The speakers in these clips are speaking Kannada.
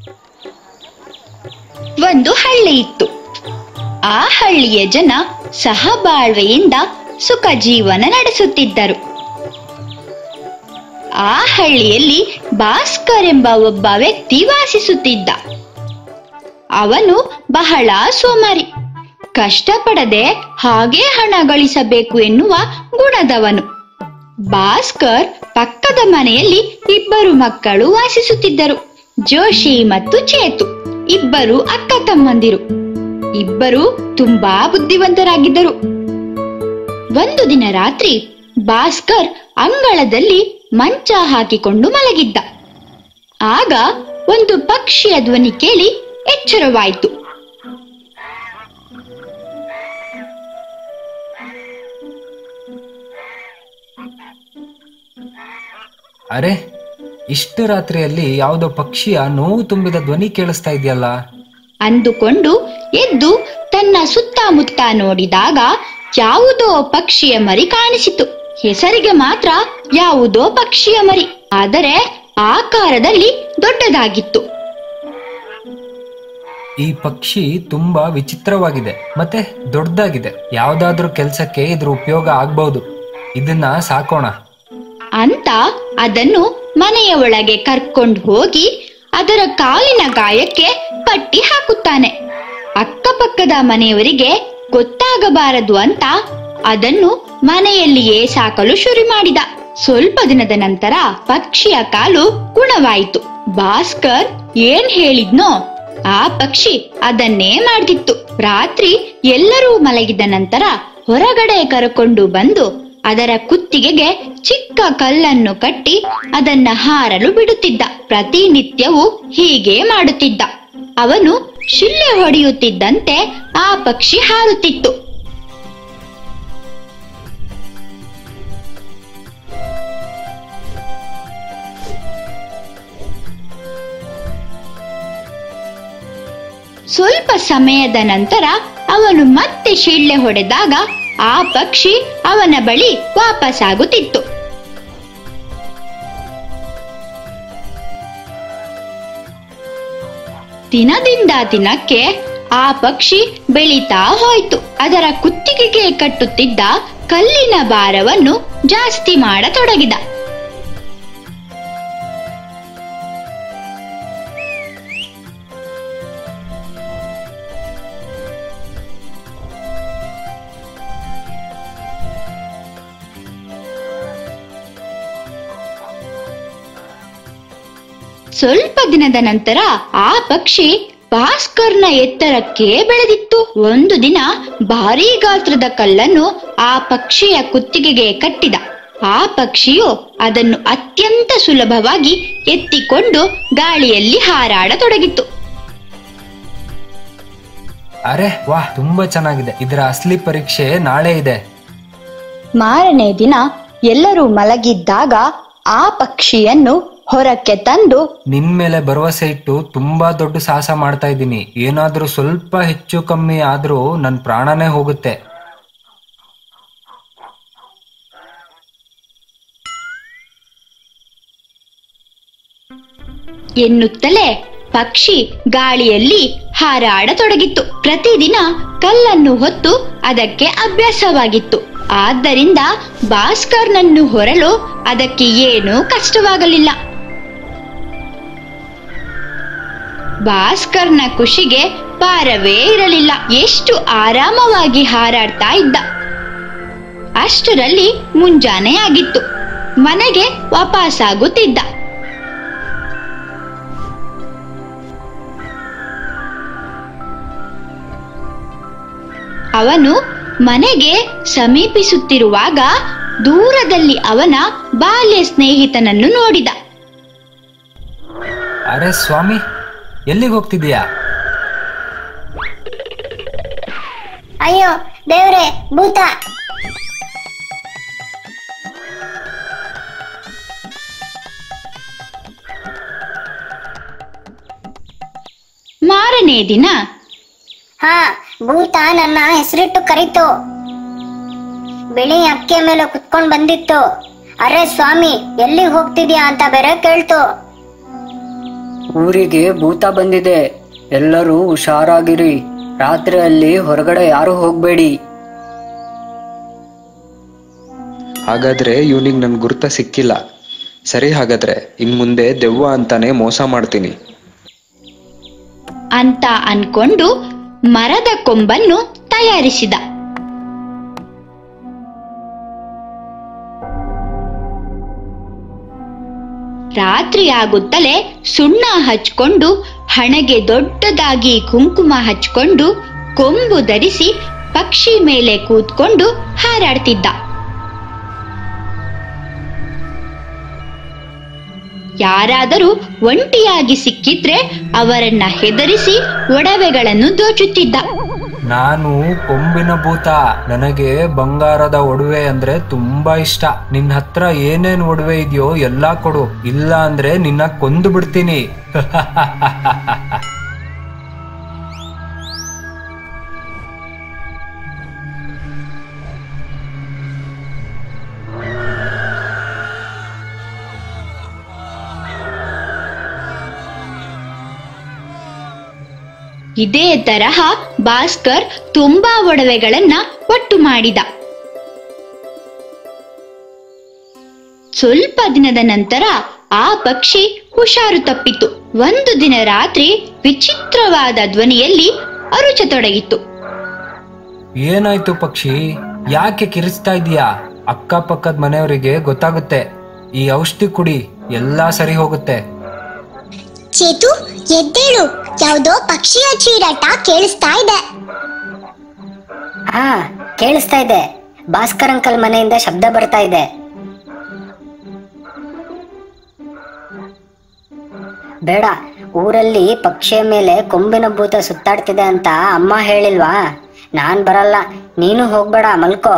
ಒಂದು ಹಳ್ಳಿ ಇತ್ತು ಆ ಹಳ್ಳಿಯ ಜನ ಸಹಬಾಳ್ವೆಯಿಂದ ಸುಖ ಜೀವನ ನಡೆಸುತ್ತಿದ್ದರು ಆ ಹಳ್ಳಿಯಲ್ಲಿ ಭಾಸ್ಕರ್ ಎಂಬ ಒಬ್ಬ ವ್ಯಕ್ತಿ ವಾಸಿಸುತ್ತಿದ್ದ ಅವನು ಬಹಳ ಸೋಮಾರಿ ಕಷ್ಟಪಡದೆ ಹಾಗೆ ಹಣ ಗಳಿಸಬೇಕು ಎನ್ನುವ ಗುಣದವನು ಭಾಸ್ಕರ್ ಪಕ್ಕದ ಮನೆಯಲ್ಲಿ ಇಬ್ಬರು ಮಕ್ಕಳು ವಾಸಿಸುತ್ತಿದ್ದರು ಜೋಶಿ ಮತ್ತು ಚೇತು ಇಬ್ಬರು ಅಕ್ಕ ತಮ್ಮಂದಿರು ಇಬ್ಬರು ತುಂಬಾ ಬುದ್ಧಿವಂತರಾಗಿದ್ದರು ಒಂದು ದಿನ ರಾತ್ರಿ ಭಾಸ್ಕರ್ ಅಂಗಳದಲ್ಲಿ ಮಂಚ ಹಾಕಿಕೊಂಡು ಮಲಗಿದ್ದ ಆಗ ಒಂದು ಪಕ್ಷಿಯ ಧ್ವನಿ ಕೇಳಿ ಎಚ್ಚರವಾಯಿತು ಅರೆ ಇಷ್ಟು ರಾತ್ರಿಯಲ್ಲಿ ಯಾವುದೋ ಪಕ್ಷಿಯ ನೋವು ತುಂಬಿದ ಧ್ವನಿ ಕೇಳಿಸ್ತಾ ಇದೆಯಲ್ಲ ಅಂದುಕೊಂಡು ಎದ್ದು ತನ್ನ ಸುತ್ತಮುತ್ತ ನೋಡಿದಾಗ ಯಾವುದೋ ಪಕ್ಷಿಯ ಮರಿ ಕಾಣಿಸಿತು ಹೆಸರಿಗೆ ಮಾತ್ರ ಯಾವುದೋ ಪಕ್ಷಿಯ ಮರಿ ಆದರೆ ಆಕಾರದಲ್ಲಿ ದೊಡ್ಡದಾಗಿತ್ತು ಈ ಪಕ್ಷಿ ತುಂಬಾ ವಿಚಿತ್ರವಾಗಿದೆ ಮತ್ತೆ ದೊಡ್ಡದಾಗಿದೆ ಯಾವ್ದಾದ್ರೂ ಕೆಲ್ಸಕ್ಕೆ ಇದ್ರ ಉಪಯೋಗ ಆಗ್ಬಹುದು ಇದನ್ನ ಸಾಕೋಣ ಅಂತ ಅದನ್ನು ಮನೆಯ ಒಳಗೆ ಕರ್ಕೊಂಡು ಹೋಗಿ ಅದರ ಕಾಲಿನ ಗಾಯಕ್ಕೆ ಪಟ್ಟಿ ಹಾಕುತ್ತಾನೆ ಅಕ್ಕಪಕ್ಕದ ಮನೆಯವರಿಗೆ ಗೊತ್ತಾಗಬಾರದು ಅಂತ ಅದನ್ನು ಮನೆಯಲ್ಲಿಯೇ ಸಾಕಲು ಶುರು ಮಾಡಿದ ಸ್ವಲ್ಪ ದಿನದ ನಂತರ ಪಕ್ಷಿಯ ಕಾಲು ಗುಣವಾಯಿತು ಭಾಸ್ಕರ್ ಏನ್ ಹೇಳಿದ್ನೋ ಆ ಪಕ್ಷಿ ಅದನ್ನೇ ಮಾಡ್ತಿತ್ತು ರಾತ್ರಿ ಎಲ್ಲರೂ ಮಲಗಿದ ನಂತರ ಹೊರಗಡೆ ಕರಕೊಂಡು ಬಂದು ಅದರ ಕುತ್ತಿಗೆಗೆ ಚಿಕ್ಕ ಕಲ್ಲನ್ನು ಕಟ್ಟಿ ಅದನ್ನ ಹಾರಲು ಬಿಡುತ್ತಿದ್ದ ಪ್ರತಿನಿತ್ಯವೂ ಹೀಗೆ ಮಾಡುತ್ತಿದ್ದ ಅವನು ಶಿಳ್ಳೆ ಹೊಡೆಯುತ್ತಿದ್ದಂತೆ ಆ ಪಕ್ಷಿ ಹಾರುತ್ತಿತ್ತು ಸ್ವಲ್ಪ ಸಮಯದ ನಂತರ ಅವನು ಮತ್ತೆ ಶಿಳ್ಳೆ ಹೊಡೆದಾಗ ಆ ಪಕ್ಷಿ ಅವನ ಬಳಿ ವಾಪಸ್ಸಾಗುತ್ತಿತ್ತು ದಿನದಿಂದ ದಿನಕ್ಕೆ ಆ ಪಕ್ಷಿ ಬೆಳೀತಾ ಹೋಯಿತು ಅದರ ಕುತ್ತಿಗೆಗೆ ಕಟ್ಟುತ್ತಿದ್ದ ಕಲ್ಲಿನ ಭಾರವನ್ನು ಜಾಸ್ತಿ ಮಾಡತೊಡಗಿದ ಸ್ವಲ್ಪ ದಿನದ ನಂತರ ಆ ಪಕ್ಷಿ ಭಾಸ್ಕರ್ನ ಎತ್ತರಕ್ಕೆ ಬೆಳೆದಿತ್ತು ಒಂದು ದಿನ ಭಾರೀ ಗಾತ್ರದ ಕಲ್ಲನ್ನು ಆ ಪಕ್ಷಿಯ ಕುತ್ತಿಗೆಗೆ ಕಟ್ಟಿದ ಆ ಪಕ್ಷಿಯು ಅದನ್ನು ಅತ್ಯಂತ ಸುಲಭವಾಗಿ ಎತ್ತಿಕೊಂಡು ಗಾಳಿಯಲ್ಲಿ ಹಾರಾಡತೊಡಗಿತ್ತು ಅರೆ ವಾಹ್ ತುಂಬಾ ಚೆನ್ನಾಗಿದೆ ಇದರ ಅಸಲಿ ಪರೀಕ್ಷೆ ನಾಳೆ ಇದೆ ಮಾರನೇ ದಿನ ಎಲ್ಲರೂ ಮಲಗಿದ್ದಾಗ ಆ ಪಕ್ಷಿಯನ್ನು ಹೊರಕ್ಕೆ ತಂದು ನಿನ್ ಮೇಲೆ ಭರವಸೆ ಇಟ್ಟು ತುಂಬಾ ದೊಡ್ಡ ಸಾಹಸ ಮಾಡ್ತಾ ಇದ್ದೀನಿ ಏನಾದ್ರೂ ಸ್ವಲ್ಪ ಹೆಚ್ಚು ಕಮ್ಮಿ ಆದ್ರೂ ನನ್ ಪ್ರಾಣನೇ ಹೋಗುತ್ತೆ ಎನ್ನುತ್ತಲೇ ಪಕ್ಷಿ ಗಾಳಿಯಲ್ಲಿ ಹಾರಾಡತೊಡಗಿತ್ತು ಪ್ರತಿದಿನ ಕಲ್ಲನ್ನು ಹೊತ್ತು ಅದಕ್ಕೆ ಅಭ್ಯಾಸವಾಗಿತ್ತು ಆದ್ದರಿಂದ ಭಾಸ್ಕರ್ನನ್ನು ಹೊರಲು ಅದಕ್ಕೆ ಏನೂ ಕಷ್ಟವಾಗಲಿಲ್ಲ ಭಾಸ್ಕರ್ನ ಖುಷಿಗೆ ಪಾರವೇ ಇರಲಿಲ್ಲ ಎಷ್ಟು ಆರಾಮವಾಗಿ ಹಾರಾಡ್ತಾ ಇದ್ದ ಅಷ್ಟರಲ್ಲಿ ಮುಂಜಾನೆ ಆಗಿತ್ತು ಮನೆಗೆ ವಾಪಸ್ಸಾಗುತ್ತಿದ್ದ ಅವನು ಮನೆಗೆ ಸಮೀಪಿಸುತ್ತಿರುವಾಗ ದೂರದಲ್ಲಿ ಅವನ ಬಾಲ್ಯ ಸ್ನೇಹಿತನನ್ನು ನೋಡಿದ ಅರೆ ಸ್ವಾಮಿ ಎಲ್ಲಿಗೆ ಹೋಗ್ತಿದೀಯಾ ಅಯ್ಯೋ ದೇವ್ರೆ ಭೂತ ಮಾರನೇ ದಿನ ಹಾ ಭೂತ ನನ್ನ ಹೆಸರಿಟ್ಟು ಕರೀತು ಬಿಳಿ ಅಕ್ಕಿಯ ಮೇಲೆ ಕುತ್ಕೊಂಡ್ ಬಂದಿತ್ತು ಅರೆ ಸ್ವಾಮಿ ಎಲ್ಲಿಗೆ ಹೋಗ್ತಿದ್ಯಾ ಅಂತ ಬೇರೆ ಕೇಳ್ತು ಊರಿಗೆ ಭೂತ ಬಂದಿದೆ ಎಲ್ಲರೂ ಹುಷಾರಾಗಿರಿ ರಾತ್ರಿಯಲ್ಲಿ ಹೊರಗಡೆ ಯಾರು ಹೋಗ್ಬೇಡಿ ಹಾಗಾದ್ರೆ ಇವನಿಗೆ ನನ್ ಗುರ್ತ ಸಿಕ್ಕಿಲ್ಲ ಸರಿ ಹಾಗಾದ್ರೆ ಇನ್ ಮುಂದೆ ದೆವ್ವ ಅಂತಾನೆ ಮೋಸ ಮಾಡ್ತೀನಿ ಅಂತ ಅನ್ಕೊಂಡು ಮರದ ಕೊಂಬನ್ನು ತಯಾರಿಸಿದ ರಾತ್ರಿ ಆಗುತ್ತಲೇ ಸುಣ್ಣ ಹಚ್ಕೊಂಡು ಹಣೆಗೆ ದೊಡ್ಡದಾಗಿ ಕುಂಕುಮ ಹಚ್ಕೊಂಡು ಕೊಂಬು ಧರಿಸಿ ಪಕ್ಷಿ ಮೇಲೆ ಕೂತ್ಕೊಂಡು ಹಾರಾಡ್ತಿದ್ದ ಯಾರಾದರೂ ಒಂಟಿಯಾಗಿ ಸಿಕ್ಕಿದ್ರೆ ಅವರನ್ನ ಹೆದರಿಸಿ ಒಡವೆಗಳನ್ನು ದೋಚುತ್ತಿದ್ದ ನಾನು ಕೊಂಬಿನ ಭೂತ ನನಗೆ ಬಂಗಾರದ ಒಡವೆ ಅಂದ್ರೆ ತುಂಬಾ ಇಷ್ಟ ನಿನ್ ಹತ್ರ ಏನೇನ್ ಒಡವೆ ಇದೆಯೋ ಎಲ್ಲಾ ಕೊಡು ಇಲ್ಲ ಅಂದ್ರೆ ನಿನ್ನ ಕೊಂದು ಬಿಡ್ತೀನಿ ಇದೇ ತರಹ ಭಾಸ್ಕರ್ ತುಂಬಾ ಒಡವೆಗಳನ್ನ ಒಟ್ಟು ಮಾಡಿದ ಸ್ವಲ್ಪ ದಿನದ ನಂತರ ಆ ಪಕ್ಷಿ ಹುಷಾರು ತಪ್ಪಿತು ಒಂದು ದಿನ ರಾತ್ರಿ ವಿಚಿತ್ರವಾದ ಧ್ವನಿಯಲ್ಲಿ ಅರುಚತೊಡಗಿತ್ತು ಏನಾಯ್ತು ಪಕ್ಷಿ ಯಾಕೆ ಕಿರಿಸ್ತಾ ಇದೀಯಾ ಅಕ್ಕಪಕ್ಕದ ಮನೆಯವರಿಗೆ ಗೊತ್ತಾಗುತ್ತೆ ಈ ಔಷಧಿ ಕುಡಿ ಎಲ್ಲಾ ಸರಿ ಹೋಗುತ್ತೆ ಚೇತು ಎದ್ದೇಳು ಯಾವ್ದೋ ಪಕ್ಷಿಯ ಚೀರಾಟ ಕೇಳಿಸ್ತಾ ಇದೆ ಹಾ ಕೇಳಿಸ್ತಾ ಇದೆ ಭಾಸ್ಕರ್ ಅಂಕಲ್ ಮನೆಯಿಂದ ಶಬ್ದ ಬರ್ತಾ ಇದೆ ಬೇಡ ಊರಲ್ಲಿ ಪಕ್ಷಿಯ ಮೇಲೆ ಕೊಂಬಿನ ಭೂತ ಸುತ್ತಾಡ್ತಿದೆ ಅಂತ ಅಮ್ಮ ಹೇಳಿಲ್ವಾ ನಾನ್ ಬರಲ್ಲ ನೀನು ಹೋಗ್ಬೇಡ ಮಲ್ಕೋ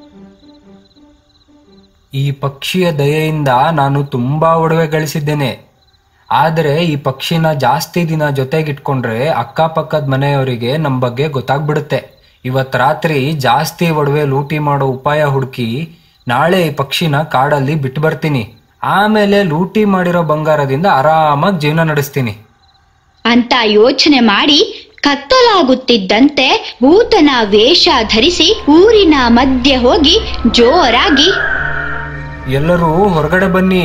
ಈ ಪಕ್ಷಿಯ ದಯೆಯಿಂದ ನಾನು ತುಂಬಾ ಒಡವೆ ಗಳಿಸಿದ್ದೇನೆ ಆದರೆ ಈ ಪಕ್ಷಿನ ಜಾಸ್ತಿ ದಿನ ಜೊತೆಗಿಟ್ಕೊಂಡ್ರೆ ಅಕ್ಕಪಕ್ಕದ ಮನೆಯವರಿಗೆ ನಮ್ಮ ಬಗ್ಗೆ ಗೊತ್ತಾಗ್ಬಿಡುತ್ತೆ ಇವತ್ ರಾತ್ರಿ ಜಾಸ್ತಿ ಒಡವೆ ಲೂಟಿ ಮಾಡೋ ಉಪಾಯ ಹುಡುಕಿ ನಾಳೆ ಈ ಪಕ್ಷಿನ ಕಾಡಲ್ಲಿ ಬಿಟ್ಟು ಬರ್ತೀನಿ ಆಮೇಲೆ ಲೂಟಿ ಮಾಡಿರೋ ಬಂಗಾರದಿಂದ ಆರಾಮಾಗಿ ಜೀವನ ನಡೆಸ್ತೀನಿ ಅಂತ ಯೋಚನೆ ಮಾಡಿ ಕತ್ತಲಾಗುತ್ತಿದ್ದಂತೆ ಭೂತನ ವೇಷ ಧರಿಸಿ ಊರಿನ ಮಧ್ಯೆ ಹೋಗಿ ಜೋರಾಗಿ ಎಲ್ಲರೂ ಹೊರಗಡೆ ಬನ್ನಿ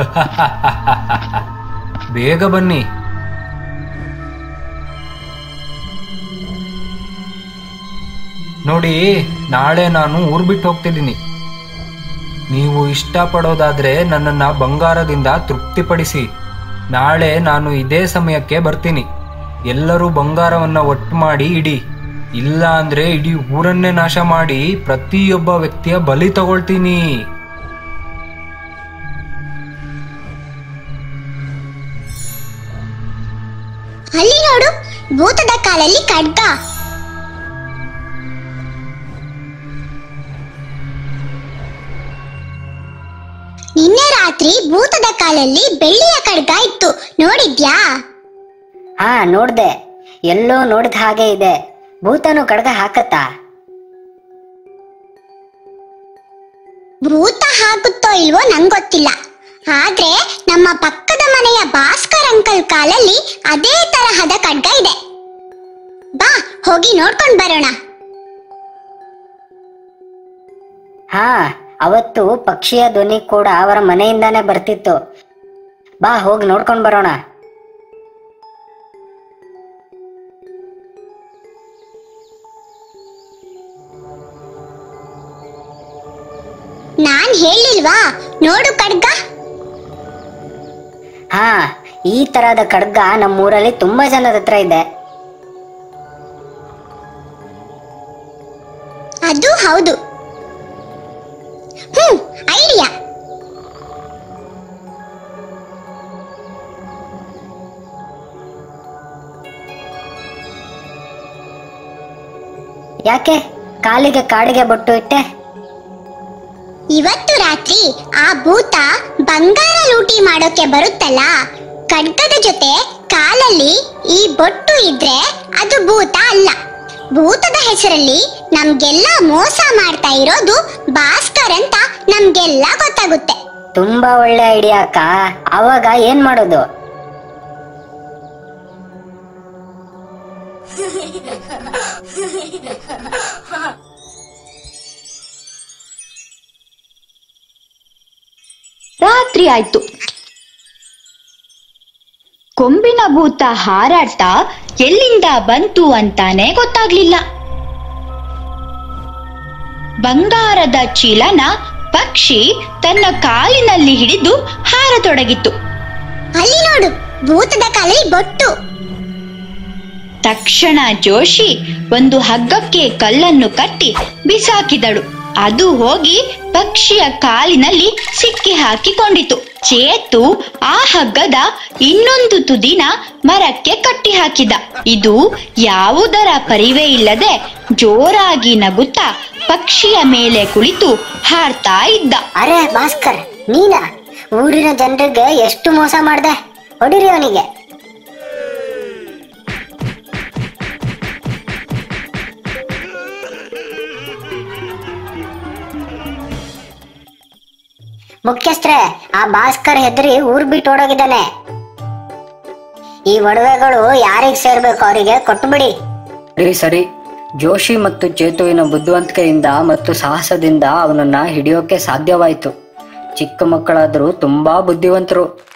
ಬೇಗ ಬನ್ನಿ ನೋಡಿ ನಾಳೆ ನಾನು ಊರ್ ಬಿಟ್ಟು ಹೋಗ್ತಿದ್ದೀನಿ ನೀವು ಇಷ್ಟಪಡೋದಾದ್ರೆ ನನ್ನನ್ನ ಬಂಗಾರದಿಂದ ತೃಪ್ತಿಪಡಿಸಿ ನಾಳೆ ನಾನು ಇದೇ ಸಮಯಕ್ಕೆ ಬರ್ತೀನಿ ಎಲ್ಲರೂ ಬಂಗಾರವನ್ನ ಒಟ್ಟು ಮಾಡಿ ಇಡಿ ಇಲ್ಲ ಅಂದ್ರೆ ಇಡೀ ಊರನ್ನೇ ನಾಶ ಮಾಡಿ ಪ್ರತಿಯೊಬ್ಬ ವ್ಯಕ್ತಿಯ ಬಲಿ ತಗೊಳ್ತೀನಿ ಅಲ್ಲಿ ನೋಡು ಭೂತದ ಕಾಲಲ್ಲಿ ಖಡ್ಗ ನಿನ್ನೆ ರಾತ್ರಿ ಭೂತದ ಕಾಲಲ್ಲಿ ಬೆಳ್ಳಿಯ ಖಡ್ಗ ಇತ್ತು ನೋಡಿದ್ಯಾ ಹಾ ನೋಡ್ದೆ ಎಲ್ಲೋ ನೋಡಿದ ಹಾಗೆ ಇದೆ ಭೂತನು ಕಡ್ಗ ಹಾಕತ್ತಾ ಭೂತ ಹಾಕುತ್ತೋ ಇಲ್ವೋ ನಂಗೊತ್ತಿಲ್ಲ ಆದ್ರೆ ನಮ್ಮ ಪಕ್ಕದ ಮನೆಯ ಭಾಸ್ಕರ್ ಅಂಕಲ್ ಕಾಲಲ್ಲಿ ಅದೇ ತರಹದ ಖಡ್ಗ ಇದೆ ಬಾ ಹೋಗಿ ನೋಡ್ಕೊಂಡ್ ಬರೋಣ ಹಾ ಅವತ್ತು ಪಕ್ಷಿಯ ಧ್ವನಿ ಕೂಡ ಅವರ ಮನೆಯಿಂದಾನೇ ಬರ್ತಿತ್ತು ಬಾ ಹೋಗಿ ನೋಡ್ಕೊಂಡ್ ಬರೋಣ ನಾನ್ ಹೇಳಿಲ್ವಾ ನೋಡು ಖಡ್ಗ ಹಾ ಈ ತರಹದ ಖಡ್ಗ ನಮ್ಮೂರಲ್ಲಿ ತುಂಬಾ ಜನದ ಹತ್ರ ಇದೆ ಅದು ಹೌದು ಹ್ಮ್ ಐಡಿಯಾ ಯಾಕೆ ಕಾಲಿಗೆ ಕಾಡಿಗೆ ಬೊಟ್ಟು ಇಟ್ಟೆ ಇವತ್ತು ರಾತ್ರಿ ಆ ಭೂತ ಬಂಗಾರ ಲೂಟಿ ಮಾಡೋಕೆ ಬರುತ್ತಲ್ಲ ಖಡ್ಗದ ಜೊತೆ ಕಾಲಲ್ಲಿ ಈ ಬೊಟ್ಟು ಇದ್ರೆ ಅದು ಭೂತ ಅಲ್ಲ ಭೂತದ ಹೆಸರಲ್ಲಿ ನಮ್ಗೆಲ್ಲ ಮೋಸ ಮಾಡ್ತಾ ಇರೋದು ಭಾಸ್ಕರ್ ಅಂತ ನಮ್ಗೆಲ್ಲ ಗೊತ್ತಾಗುತ್ತೆ ತುಂಬಾ ಒಳ್ಳೆ ಐಡಿಯಾ ಅಕ್ಕ ಅವಾಗ ಏನ್ ಮಾಡೋದು ರಾತ್ರಿ ಆಯ್ತು ಕೊಂಬಿನ ಭೂತ ಹಾರಾಡ್ತಾ ಎಲ್ಲಿಂದ ಬಂತು ಅಂತಾನೆ ಗೊತ್ತಾಗ್ಲಿಲ್ಲ ಬಂಗಾರದ ಚೀಲನ ಪಕ್ಷಿ ತನ್ನ ಕಾಲಿನಲ್ಲಿ ಹಿಡಿದು ಹಾರತೊಡಗಿತು ಅಲ್ಲಿ ನೋಡು ಭೂತದ ಕಾಲಲ್ಲಿ ಬೊಟ್ಟು ತಕ್ಷಣ ಜೋಶಿ ಒಂದು ಹಗ್ಗಕ್ಕೆ ಕಲ್ಲನ್ನು ಕಟ್ಟಿ ಬಿಸಾಕಿದಳು ಅದು ಹೋಗಿ ಪಕ್ಷಿಯ ಕಾಲಿನಲ್ಲಿ ಸಿಕ್ಕಿ ಹಾಕಿಕೊಂಡಿತು ಚೇತು ಆ ಹಗ್ಗದ ಇನ್ನೊಂದು ತುದಿನ ಮರಕ್ಕೆ ಕಟ್ಟಿ ಹಾಕಿದ ಇದು ಯಾವುದರ ಪರಿವೇ ಇಲ್ಲದೆ ಜೋರಾಗಿ ನಗುತ್ತಾ ಪಕ್ಷಿಯ ಮೇಲೆ ಕುಳಿತು ಹಾರ್ತಾ ಇದ್ದ ಅರೆ ಭಾಸ್ಕರ್ ನೀನಾ ಊರಿನ ಜನರಿಗೆ ಎಷ್ಟು ಮೋಸ ಮಾಡ್ದೆ ಹೊಡಿರಿ ಅವನಿಗೆ ಮುಖ್ಯಸ್ಥರೇ ಆ ಭಾಸ್ಕರ್ ಹೆದರಿ ಊರ್ ಬಿಟ್ಟು ಓಡೋಗಿದ್ದಾನೆ ಈ ಒಡವೆಗಳು ಯಾರಿಗ್ ಸೇರ್ಬೇಕು ಅವರಿಗೆ ಕೊಟ್ಟುಬಿಡಿ ಸರಿ ಸರಿ ಜೋಶಿ ಮತ್ತು ಚೇತುವಿನ ಬುದ್ಧಿವಂತಿಕೆಯಿಂದ ಮತ್ತು ಸಾಹಸದಿಂದ ಅವನನ್ನ ಹಿಡಿಯೋಕೆ ಸಾಧ್ಯವಾಯಿತು ಚಿಕ್ಕ ಮಕ್ಕಳಾದರೂ ತುಂಬಾ ಬುದ್ಧಿವಂತರು